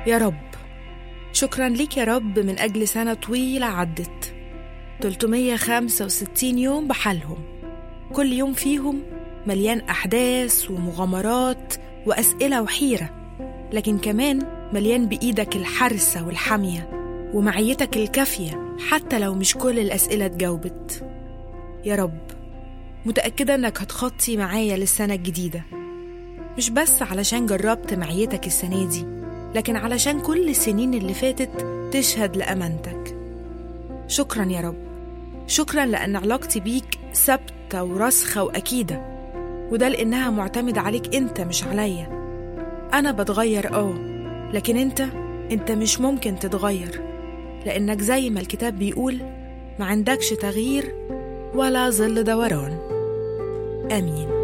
يا رب شكرا ليك يا رب من أجل سنة طويلة عدت 365 يوم بحالهم كل يوم فيهم مليان أحداث ومغامرات وأسئلة وحيرة لكن كمان مليان بإيدك الحرسة والحامية ومعيتك الكافية حتى لو مش كل الأسئلة اتجاوبت يا رب متأكدة إنك هتخطي معايا للسنة الجديدة مش بس علشان جربت معيتك السنة دي لكن علشان كل السنين اللي فاتت تشهد لأمانتك شكرا يا رب شكرا لأن علاقتي بيك ثابتة وراسخة وأكيدة وده لأنها معتمدة عليك أنت مش عليا أنا بتغير آه لكن أنت أنت مش ممكن تتغير لأنك زي ما الكتاب بيقول ما عندكش تغيير ولا ظل دوران آمين